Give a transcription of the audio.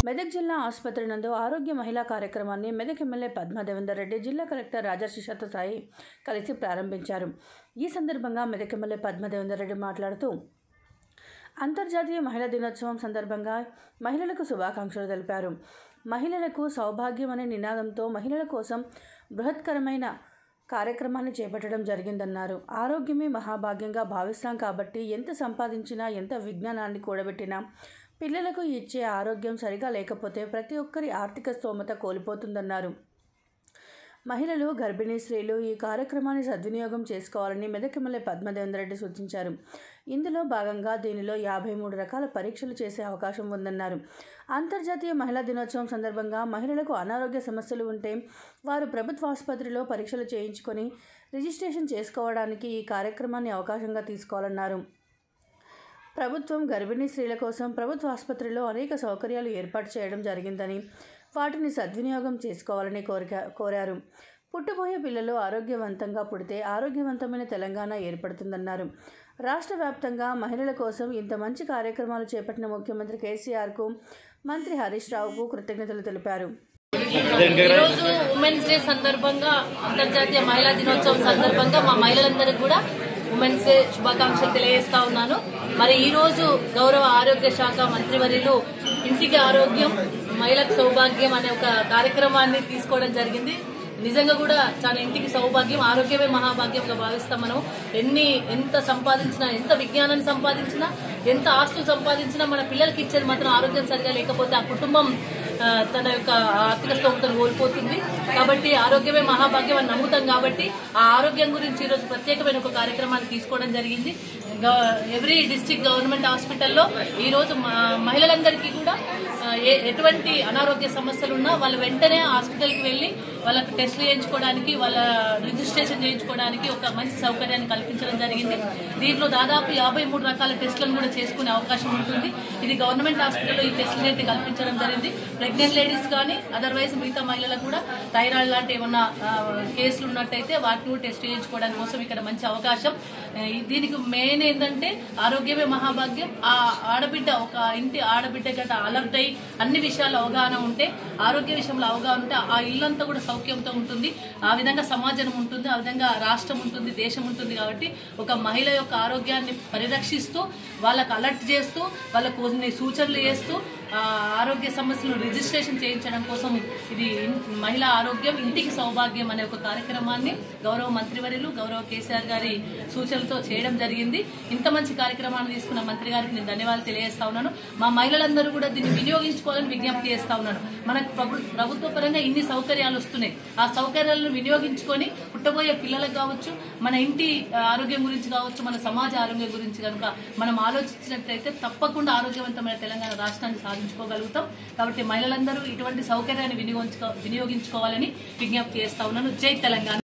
మెదక్ జిల్లా ఆసుపత్రి నందు ఆరోగ్య మహిళా కార్యక్రమాన్ని మెదక్ ఎమ్మెల్యే పద్మా దేవేందర్ రెడ్డి జిల్లా కలెక్టర్ రాజర్షి సాయి కలిసి ప్రారంభించారు ఈ సందర్భంగా మెదక్ ఎమ్మెల్యే పద్మా దేవేందర్ రెడ్డి మాట్లాడుతూ అంతర్జాతీయ మహిళా దినోత్సవం సందర్భంగా మహిళలకు శుభాకాంక్షలు తెలిపారు మహిళలకు సౌభాగ్యం అనే నినాదంతో మహిళల కోసం బృహత్కరమైన కార్యక్రమాన్ని చేపట్టడం జరిగిందన్నారు ఆరోగ్యమే మహాభాగ్యంగా భావిస్తాం కాబట్టి ఎంత సంపాదించినా ఎంత విజ్ఞానాన్ని కూడబెట్టినా పిల్లలకు ఇచ్చే ఆరోగ్యం సరిగా లేకపోతే ప్రతి ఒక్కరి ఆర్థిక స్తోమత కోల్పోతుందన్నారు మహిళలు గర్భిణీ స్త్రీలు ఈ కార్యక్రమాన్ని సద్వినియోగం చేసుకోవాలని మెదక్ ఎమ్మెల్యే పద్మదేవేందర్ రెడ్డి సూచించారు ఇందులో భాగంగా దీనిలో యాభై మూడు రకాల పరీక్షలు చేసే అవకాశం ఉందన్నారు అంతర్జాతీయ మహిళా దినోత్సవం సందర్భంగా మహిళలకు అనారోగ్య సమస్యలు ఉంటే వారు ప్రభుత్వ ఆసుపత్రిలో పరీక్షలు చేయించుకొని రిజిస్ట్రేషన్ చేసుకోవడానికి ఈ కార్యక్రమాన్ని అవకాశంగా తీసుకోవాలన్నారు ప్రభుత్వం గర్భిణీ స్త్రీల కోసం ప్రభుత్వ ఆసుపత్రిలో అనేక సౌకర్యాలు ఏర్పాటు చేయడం జరిగిందని వాటిని సద్వినియోగం చేసుకోవాలని కోరిక కోరారు పుట్టబోయే పిల్లలు ఆరోగ్యవంతంగా పుడితే ఆరోగ్యవంతమైన తెలంగాణ ఏర్పడుతుందన్నారు రాష్ట్ర వ్యాప్తంగా మహిళల కోసం ఇంత మంచి కార్యక్రమాలు చేపట్టిన ముఖ్యమంత్రి కేసీఆర్కు మంత్రి హరీష్ రావుకు కృతజ్ఞతలు తెలిపారు ఈరోజు ఉమెన్స్ డే సందర్భంగా అంతర్జాతీయ మహిళా దినోత్సవం సందర్భంగా మా మహిళలందరికీ కూడా ఉమెన్స్ డే శుభాకాంక్షలు తెలియజేస్తా ఉన్నాను మరి ఈ రోజు గౌరవ ఆరోగ్య శాఖ మంత్రివర్యులు ఇంటికి ఆరోగ్యం మహిళకు సౌభాగ్యం అనే ఒక కార్యక్రమాన్ని తీసుకోవడం జరిగింది నిజంగా కూడా చాలా ఇంటికి సౌభాగ్యం ఆరోగ్యమే మహాభాగ్యంగా భావిస్తాం మనం ఎన్ని ఎంత సంపాదించినా ఎంత విజ్ఞానాన్ని సంపాదించినా ఎంత ఆస్తులు సంపాదించినా మన పిల్లలకి ఇచ్చేది మాత్రం ఆరోగ్యం సరిగా లేకపోతే ఆ కుటుంబం ఆ, తన యొక్క ఆర్థిక స్తోమతను కోల్పోతుంది కాబట్టి ఆరోగ్యమే మహాభాగ్యం అని నమ్ముతాం కాబట్టి ఆ ఆరోగ్యం గురించి ఈరోజు ప్రత్యేకమైన ఒక కార్యక్రమాన్ని తీసుకోవడం జరిగింది ఎవ్రీ డిస్ట్రిక్ట్ గవర్నమెంట్ హాస్పిటల్లో ఈరోజు మా- మహిళలందరికీ కూడా ఆ, ఏ- ఎటువంటి అనారోగ్య సమస్యలు ఉన్నా వాళ్ళు వెంటనే హాస్పిటల్కి వెళ్ళి వాళ్ళకి టెస్టులు చేయించుకోవడానికి వాళ్ళ రిజిస్ట్రేషన్ చేయించుకోవడానికి ఒక మంచి సౌకర్యాన్ని కల్పించడం జరిగింది దీంట్లో దాదాపు యాభై మూడు రకాల టెస్టులను కూడా చేసుకునే అవకాశం ఉంటుంది ఇది గవర్నమెంట్ హాస్పిటల్లో ఈ టెస్టులు కల్పించడం జరిగింది ప్రెగ్నెంట్ లేడీస్ కానీ అదర్వైజ్ మిగతా మహిళలకు కూడా థైరాయిడ్ లాంటి ఏమన్నా ఆ, కేసులు ఉన్నట్టయితే వాటిని కూడా టెస్ట్ చేయించుకోవడానికి కోసం ఇక్కడ మంచి అవకాశం ఆ, దీనికి మెయిన్ ఏంటంటే ఆరోగ్యమే మహాభాగ్యం ఆ ఆడబిడ్డ ఒక ఇంటి ఆడబిడ్డ గట అలర్ట్ అయి అన్ని విషయాల్లో అవగాహన ఉంటే ఆరోగ్య విషయంలో అవగాహన ఉంటే ఆ ఇల్లంతా కూడా సౌఖ్యంతో ఉంటుంది ఆ విధంగా సమాజం ఉంటుంది ఆ విధంగా రాష్ట్రం ఉంటుంది దేశం ఉంటుంది కాబట్టి ఒక మహిళ యొక్క ఆరోగ్యాన్ని పరిరక్షిస్తూ వాళ్ళకు అలర్ట్ చేస్తూ వాళ్ళకు కొన్ని సూచనలు చేస్తూ ఆ ఆరోగ్య సమస్యలను రిజిస్ట్రేషన్ చేయించడం కోసం ఇది ఇన్- మహిళా ఆరోగ్యం ఇంటికి సౌభాగ్యం అనే ఒక కార్యక్రమాన్ని గౌరవ మంత్రివర్యులు గౌరవ కేసీఆర్ గారి సూచనలతో చేయడం జరిగింది ఇంత మంచి కార్యక్రమాన్ని తీసుకున్న మంత్రి గారికి నేను ధన్యవాదాలు తెలియజేస్తా ఉన్నాను మా మహిళలందరూ కూడా దీన్ని వినియోగించుకోవాలని విజ్ఞప్తి చేస్తా ఉన్నాను మనకు ప్రభు- ప్రభుత్వ పరంగా ఇన్ని సౌకర్యాలు వస్తున్నాయి ఆ సౌకర్యాలను వినియోగించుకొని పుట్టబోయే పిల్లలకు కావచ్చు మన ఇంటి ఆ, ఆరోగ్యం గురించి కావచ్చు మన సమాజ ఆరోగ్యం గురించి కనుక మనం ఆలోచించినట్లయితే తప్పకుండా ఆరోగ్యవంతమైన తెలంగాణ రాష్ట్రాన్ని సాధించుకోగలుగుతాం కాబట్టి మహిళలందరూ ఇటువంటి సౌకర్యాన్ని వినియోగించుకో వినియోగించుకోవాలని విజ్ఞప్తి చేస్తా ఉన్నాను జై తెలంగాణ